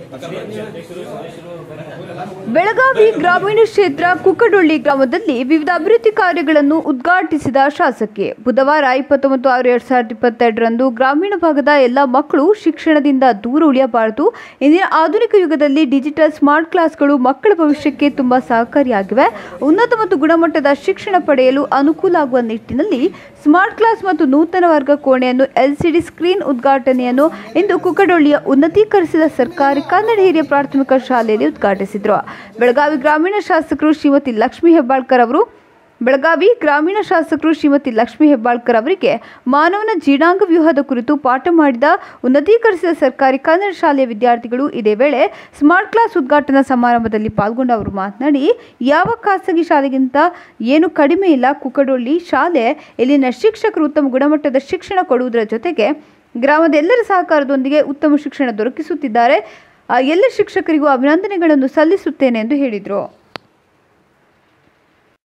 ಬೆಳಗಾವಿ ಗ್ರಾಮೀಣ ಕ್ಷೇತ್ರ ಕುಕ್ಕಡೊಳ್ಳಿ ಗ್ರಾಮದಲ್ಲಿ ವಿವಿಧ ಅಭಿವೃದ್ಧಿ ಕಾರ್ಯಗಳನ್ನು ಉದ್ಘಾಟಿಸಿದ ಶಾಸಕಿ ಬುಧವಾರ ಇಪ್ಪತ್ತೊಂಬತ್ತು ಆರು ಎರಡ್ ಸಾವಿರದ ಇಪ್ಪತ್ತೆರಡರಂದು ಗ್ರಾಮೀಣ ಭಾಗದ ಎಲ್ಲ ಮಕ್ಕಳು ಶಿಕ್ಷಣದಿಂದ ದೂರ ಉಳಿಯಬಾರದು ಇಂದಿನ ಆಧುನಿಕ ಯುಗದಲ್ಲಿ ಡಿಜಿಟಲ್ ಸ್ಮಾರ್ಟ್ ಕ್ಲಾಸ್ಗಳು ಮಕ್ಕಳ ಭವಿಷ್ಯಕ್ಕೆ ತುಂಬಾ ಸಹಕಾರಿಯಾಗಿವೆ ಉನ್ನತ ಮತ್ತು ಗುಣಮಟ್ಟದ ಶಿಕ್ಷಣ ಪಡೆಯಲು ಅನುಕೂಲ ಆಗುವ ನಿಟ್ಟಿನಲ್ಲಿ ಸ್ಮಾರ್ಟ್ ಕ್ಲಾಸ್ ಮತ್ತು ನೂತನ ವರ್ಗ ಕೋಣೆಯನ್ನು ಎಲ್ಸಿಡಿ ಸ್ಕ್ರೀನ್ ಉದ್ಘಾಟನೆಯನ್ನು ಇಂದು ಕುಕ್ಕಡೊಳ್ಳಿಯ ಉನ್ನತೀಕರಿಸಿದ ಸರ್ಕಾರಿ ಕನ್ನಡ ಹಿರಿಯ ಪ್ರಾಥಮಿಕ ಶಾಲೆಯಲ್ಲಿ ಉದ್ಘಾಟಿಸಿದರು ಬೆಳಗಾವಿ ಗ್ರಾಮೀಣ ಶಾಸಕರು ಶ್ರೀಮತಿ ಲಕ್ಷ್ಮೀ ಹೆಬ್ಬಾಳ್ಕರ್ ಅವರು ಬೆಳಗಾವಿ ಗ್ರಾಮೀಣ ಶಾಸಕರು ಶ್ರೀಮತಿ ಲಕ್ಷ್ಮೀ ಹೆಬ್ಬಾಳ್ಕರ್ ಅವರಿಗೆ ಮಾನವನ ಜೀರ್ಣಾಂಗ ವ್ಯೂಹದ ಕುರಿತು ಪಾಠ ಮಾಡಿದ ಉನ್ನತೀಕರಿಸಿದ ಸರ್ಕಾರಿ ಕನ್ನಡ ಶಾಲೆಯ ವಿದ್ಯಾರ್ಥಿಗಳು ಇದೇ ವೇಳೆ ಸ್ಮಾರ್ಟ್ ಕ್ಲಾಸ್ ಉದ್ಘಾಟನಾ ಸಮಾರಂಭದಲ್ಲಿ ಪಾಲ್ಗೊಂಡು ಅವರು ಮಾತನಾಡಿ ಯಾವ ಖಾಸಗಿ ಶಾಲೆಗಿಂತ ಏನು ಕಡಿಮೆ ಇಲ್ಲ ಕುಕ್ಕಡೊಳ್ಳಿ ಶಾಲೆ ಇಲ್ಲಿನ ಶಿಕ್ಷಕರು ಉತ್ತಮ ಗುಣಮಟ್ಟದ ಶಿಕ್ಷಣ ಕೊಡುವುದರ ಜೊತೆಗೆ ಗ್ರಾಮದ ಎಲ್ಲರ ಸಹಕಾರದೊಂದಿಗೆ ಉತ್ತಮ ಶಿಕ್ಷಣ ದೊರಕಿಸುತ್ತಿದ್ದಾರೆ ಆ ಎಲ್ಲ ಶಿಕ್ಷಕರಿಗೂ ಅಭಿನಂದನೆಗಳನ್ನು ಸಲ್ಲಿಸುತ್ತೇನೆ ಎಂದು ಹೇಳಿದರು